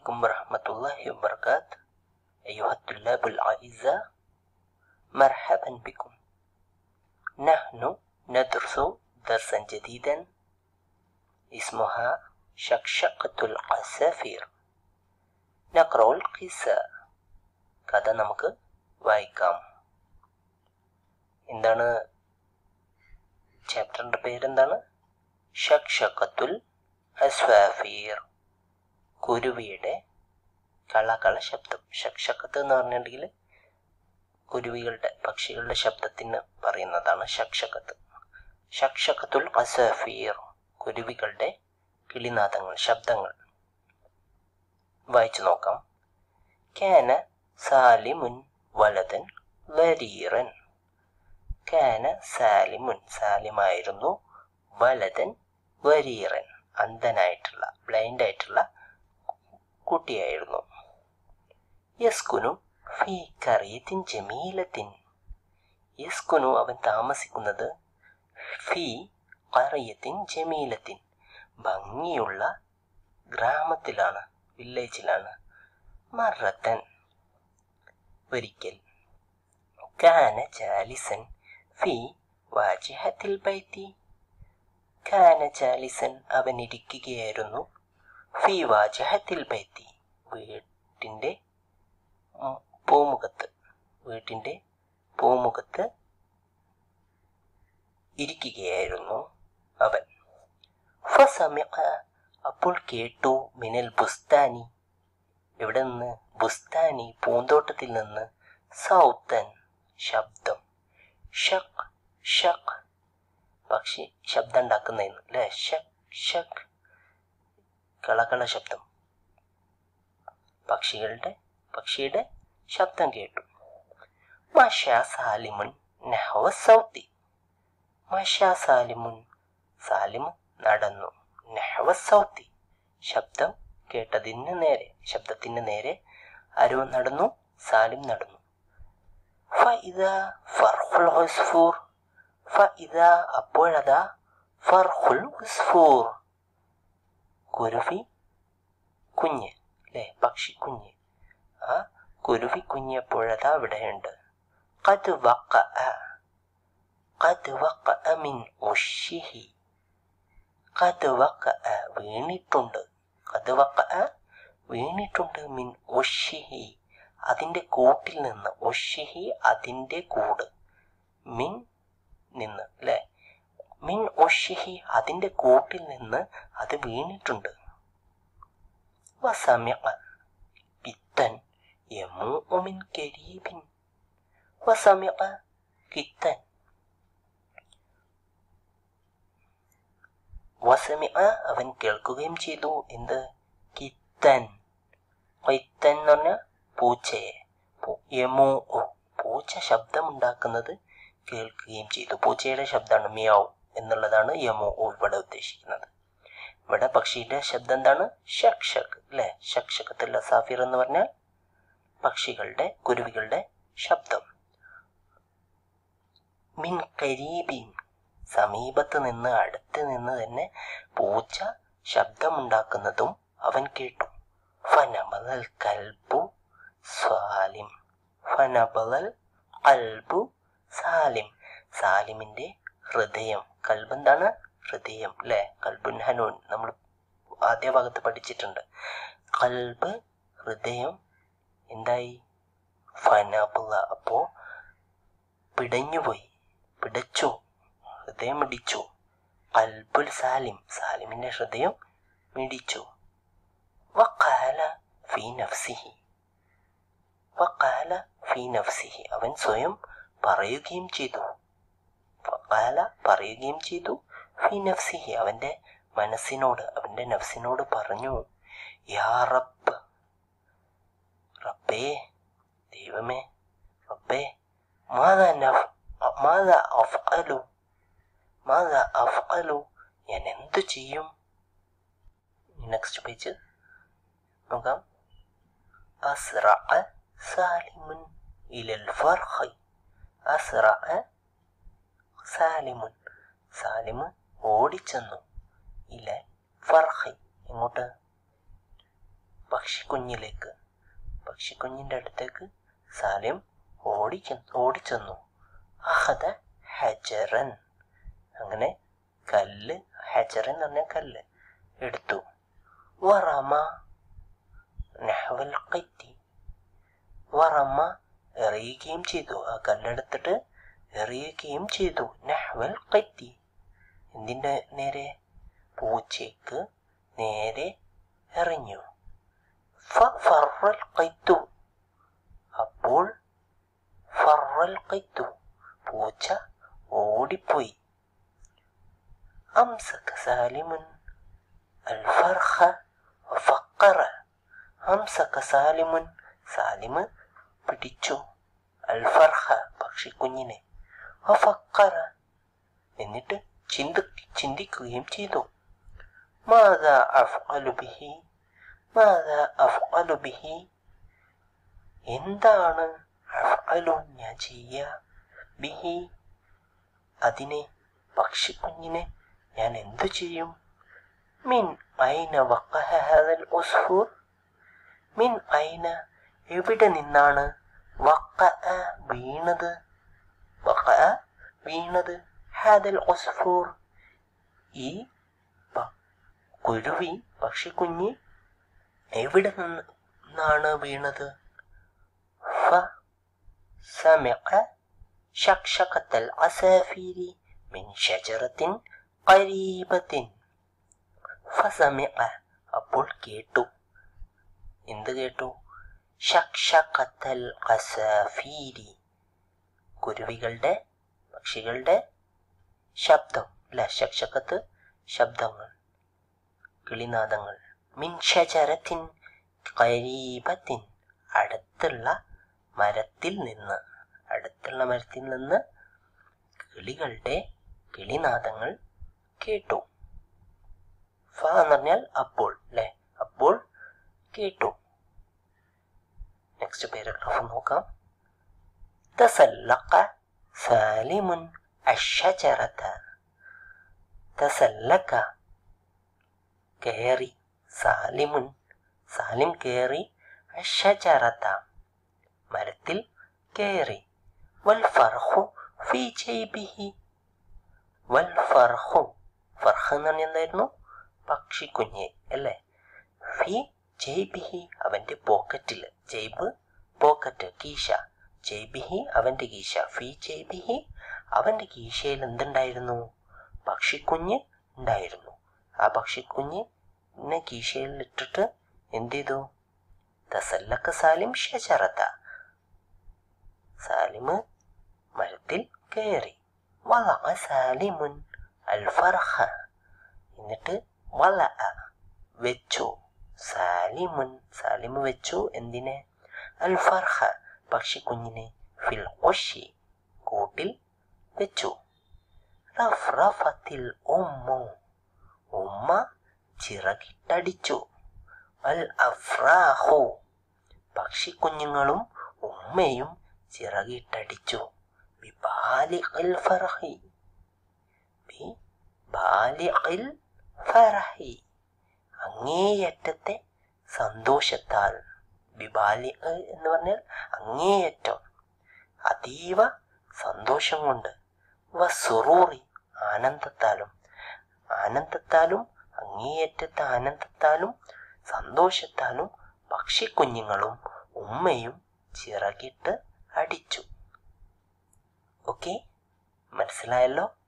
عليكم ورحمة الله وبركاته أيها الطلاب الأعزاء مرحبا بكم نحن ندرس درسا جديدا اسمها شقشقة العصافير نقرأ القصة കഥ നമുക്ക് വായിക്കാം എന്താണ് ചാപ്റ്ററിന്റെ പേരെന്താണ് ഷക്ഷക്കത്തുൽ അസ്വാഫീർ കുരുവിയുടെ കളകള ശബ്ദം ഷക്ഷക്കത്ത് എന്ന് പറഞ്ഞിട്ടുണ്ടെങ്കിൽ കുരുവികളുടെ പക്ഷികളുടെ ശബ്ദത്തിന് പറയുന്നതാണ് ഷക്ഷക്കത്ത് ഷക്ഷക്കത്തുൽ അസഫീർ കുരുവികളുടെ കിളിനാദങ്ങൾ ശബ്ദങ്ങൾ വായിച്ചു നോക്കാം കാന സാലിമുൻ വലതൻ വരീറൻ കാന സാലിമുൻ സാലിമായിരുന്നു വലതൻ വരീറൻ അന്ധനായിട്ടുള്ള ബ്ലൈൻഡ് ആയിട്ടുള്ള കുട്ടിയായിരുന്നു യസ്കുനു ഫി കറിയത്തിൻ ജമീലത്തിൻ യസ്കുനു അവൻ താമസിക്കുന്നത് ഫി കറിയത്തിൻ ജമീലത്തിൻ ഭംഗിയുള്ള ഗ്രാമത്തിലാണ് വില്ലേജിലാണ് മറത്തൻ ഒരിക്കൽ കാന ജാലിസൻ ഫി വാജിഹത്തിൽ ബൈത്തി കാന ജാലിസൻ അവൻ ഇരിക്കുകയായിരുന്നു ഫി വാജഹത്തിൽ ബൈത്തി വീട്ടിൻ്റെ ഉം, പൂമുഖത്ത് വീട്ടിൻ്റെ പൂമുഖത്ത് ഇരിക്കുകയായിരുന്നു അവൻ ഫസമിഅ അപ്പോൾ കേട്ടു മിനൽ ബുസ്താനി എവിടെ നിന്ന് ബുസ്താനി പൂന്തോട്ടത്തിൽ നിന്ന് സൗത്തൻ ശബ്ദം ഷക് ഷക് പക്ഷി ശബ്ദം ഉണ്ടാക്കുന്നതെന്ന് അല്ലേ ഷക് ഷക് കളകള ശബ്ദം പക്ഷികളുടെ പക്ഷിയുടെ ശബ്ദം കേട്ടു മഷ സാലിമുൻ നഹവ സൗത്തി മഷ സാലിമുൻ സാലിം നടന്നു നഹവ സൗത്തി ശബ്ദം കേട്ടതിന് നേരെ ശബ്ദത്തിന് നേരെ ആരോ നടന്നു സാലിം നടന്നു ഫഇദ ഫർഖുൽ ഉസ്ഫൂർ ഫഇദ അപ്പോഴതാ ഫർഖുൽ ഉസ്ഫൂർ കുരുവി കുഞ്ഞ് അല്ലേ പക്ഷി കുഞ്ഞ് ആ കുരുവി കുഞ്ഞ് അപ്പോഴതാ അവിടെയുണ്ട് قد وقع قد وقع من عشه قد وقع വീണിട്ടുണ്ട് قد وقع വീണിട്ടുണ്ട് മിൻ ഒഷിഹി അതിന്റെ കൂട്ടിൽ നിന്ന് ഒഷിഹി അതിന്റെ കൂട് മിൻ നിന്ന് അല്ലെ മിൻ ഒഷിഹി അതിന്റെ കൂട്ടിൽ നിന്ന് അത് വീണിട്ടുണ്ട് വസമ്യ കിത്തൻ യമൂ മിൻ കരീബിൻ വസമ്യ കിത്തൻ വസമ്യ അവൻ കേൾക്കുകയും ചെയ്തു എന്ത് കിത്തൻ കിത്തൻ എന്ന് പറഞ്ഞാൽ പൂച്ചയെ പൂ- യമൂ പൂച്ച ശബ്ദമുണ്ടാക്കുന്നത് കേൾക്കുകയും ചെയ്തു പൂച്ചയുടെ ശബ്ദമാണ് മിയാവ് എന്നുള്ളതാണ് യമോ ഇവിടെ ഉദ്ദേശിക്കുന്നത് ഇവിടെ പക്ഷിയുടെ ശബ്ദം എന്താണ് ഷക് ഷക് അല്ലെ ഷക് ഷക്കത്തുള്ള സാഫിർ എന്ന് പറഞ്ഞാൽ പക്ഷികളുടെ കുരുവികളുടെ ശബ്ദം മിൻ കരീബിൻ സമീപത്ത് നിന്ന് അടുത്ത് നിന്ന് തന്നെ പൂച്ച ശബ്ദമുണ്ടാക്കുന്നതും അവൻ കേട്ടു ഫനബലൽ കൽബു സ്വാലിം ഫനബലൽ കൽബു സാലിം സാലിമിന്റെ ഹൃദയം കൽബ് എന്താണ് ഹൃദയം അല്ലെ കൽബുൻ ഹനൂൻ നമ്മൾ ആദ്യ ഭാഗത്ത് പഠിച്ചിട്ടുണ്ട് കൽബ് ഹൃദയം എന്തായി ഫനബുല അപ്പോ പിടഞ്ഞുപോയി പിടച്ചു ഹൃദയം മിടിച്ചു കൽബുൽ സാലിം സാലിമിന്റെ ഹൃദയം മിടിച്ചു വക്കാല ഫി നഫ്സിഹി വക്കാല ഫി നഫ്സിഹി അവൻ സ്വയം പറയുകയും ചെയ്തു വക്കാല പറയുകയും ചെയ്തു ഫി നഫ്സിഹി അവന്റെ മനസ്സിനോട് അവന്റെ നഫ്സിനോട് പറഞ്ഞു യാ റബ്ബ് റബ്ബേ ദൈവമേ റബ്ബേ മാതാ നഫ് മാതാ അഫ്അലു മാതാ അഫ്അലു ഞാൻ എന്തു ചെയ്യും നെക്സ്റ്റ് പേജ് നോക്കാം أسرع سالم إلى الفرخ أسرع സാലിമുൻ സാലിമ് ഓടിച്ചെന്നു ഇല്ല ഫർഹി എങ്ങോട്ട് പക്ഷിക്കുഞ്ഞിലേക്ക് പക്ഷിക്കുഞ്ഞിന്റെ അടുത്തേക്ക് സാലിം ഓടി ഓടിച്ചെന്നു അഹദ ഹജറൻ അങ്ങനെ കല്ല് ഹജറൻ എന്ന് പറഞ്ഞ കല്ല് എടുത്തു വറമ നഹവൽ ഖൈത്തി വറമ എറിയുകയും ചെയ്തു ആ കല്ലെടുത്തിട്ട് എറിയുകയും ചെയ്തു നഹ്വൽ ഖൈത്തി എന്തിന്റെ നേരെ പൂച്ചയ്ക്ക് നേരെ എറിഞ്ഞു ഫറൽ ഖൈത്തു അപ്പോൾ ഫറൽ ഖൈത്തു പൂച്ച ഓടിപ്പോയി أمسك سالم الفرخ وفقر أمسك سالم സാലിം പിടിച്ചു അൽഫർഹ പക്ഷിക്കുഞ്ഞിനെ വഫക്കറ എന്നിട്ട് ചിന്തി ചിന്തിക്കുകയും ചെയ്തു മാതാ അഫ്അലു ബിഹി മാതാ അഫ്അലു ബിഹി എന്താണ് അഫ്അലു ഞാൻ ചെയ്യുക ബിഹി അതിനെ പക്ഷിക്കുഞ്ഞിനെ ഞാൻ എന്തു ചെയ്യും മിൻ ഐന വഖഹ ഹാദൽ ഉസ്ഫൂർ മിൻ ഐന എവിടെ നിന്നാണ് വക്ക വീണത് വക്ക വീണത് ഹാദൽ ഒസ്ഫൂർ ഈ കുരുവി പക്ഷിക്കുഞ്ഞ് എവിടെ നിന്നാണ് വീണത് ഫ سمع شقشقة العصافير من شجرة قريبة فسمع അപ്പോൾ കേട്ടു എന്ത് കേട്ടു ഷക്ഷഖത്തൽ അസാഫീരി കുരുവികളുടെ പക്ഷികളുടെ ശബ്ദം അല്ല ഷക്ഷഖത്ത് ശബ്ദങ്ങൾ കിളിനാദങ്ങൾ മിൻ ഷജറത്തിൻ കരീബത്തിൻ അടുത്തുള്ള മരത്തിൽ നിന്ന് അടുത്തുള്ള മരത്തിൽ നിന്ന് കിളികളുടെ കിളിനാദങ്ങൾ കേട്ടു ഫ എന്ന് പറഞ്ഞാൽ അപ്പോൾ അല്ലെ അപ്പോൾ കേട്ടു നെക്സ്റ്റ് പാരഗ്രാഫ് നോക്കാം തസല്ലഖ സാലിമുൻ അഷജറത തസല്ലക കയറി സാലിമുൻ സാലിം കയറി അഷജറത മരത്തിൽ കയറി വൽ ഫർഹു ഫീ ജൈബിഹി വൽ ഫർഹു ഫർഹ് എന്ന് പറഞ്ഞാൽ എന്തായിരുന്നു പക്ഷിക്കുഞ്ഞ് അല്ലേ ഫി ജയ്ബിഹി അവന്റെ പോക്കറ്റിൽ ജയ്ബ് പോക്കറ്റ് കീശ ജയ്ബിഹി അവന്റെ കീശ ഫി ജയ്ബിഹി അവന്റെ കീശയിൽ എന്തുണ്ടായിരുന്നു പക്ഷിക്കുഞ്ഞ് ഉണ്ടായിരുന്നു ആ പക്ഷിക്കുഞ്ഞ് പിന്നെ കീശയിൽ ഇട്ടിട്ട് എന്ത് ചെയ്തു തസല്ലക്ക സാലിം ഷജറത്ത സാലിമ് മരത്തിൽ കയറി വള സാലിമുൻ അൽഫർഹ എന്നിട്ട് വള വെച്ചു സാലിമുൻ സാലിമ് വെച്ചു എന്തിനെ അൽഫർഹ പക്ഷിക്കുഞ്ഞിനെ ഫിൽ ഒഷി കൂട്ടിൽ വെച്ചു റഫ്റഫത്തിൽ ഉമ്മു ഉമ്മ ചിറകിട്ടടിച്ചു അൽ അഫ്രാഹു പക്ഷിക്കുഞ്ഞുങ്ങളും ഉമ്മയും ചിറകിട്ടടിച്ചു ബിബാലിഖിൽ ഫർഹി ബിബാലിഖിൽ ഫർഹി അങ്ങേയറ്റത്തെ സന്തോഷത്താൽ ബിബാലി എന്ന് പറഞ്ഞാൽ അങ്ങേയറ്റം അതീവ സന്തോഷം കൊണ്ട് വസുറൂറി ആനന്ദത്താലും ആനന്ദത്താലും അങ്ങേയറ്റത്തെ ആനന്ദത്താലും സന്തോഷത്താലും പക്ഷിക്കുഞ്ഞുങ്ങളും ഉമ്മയും ചിറകിട്ട് അടിച്ചു ഓക്കെ മനസ്സിലായല്ലോ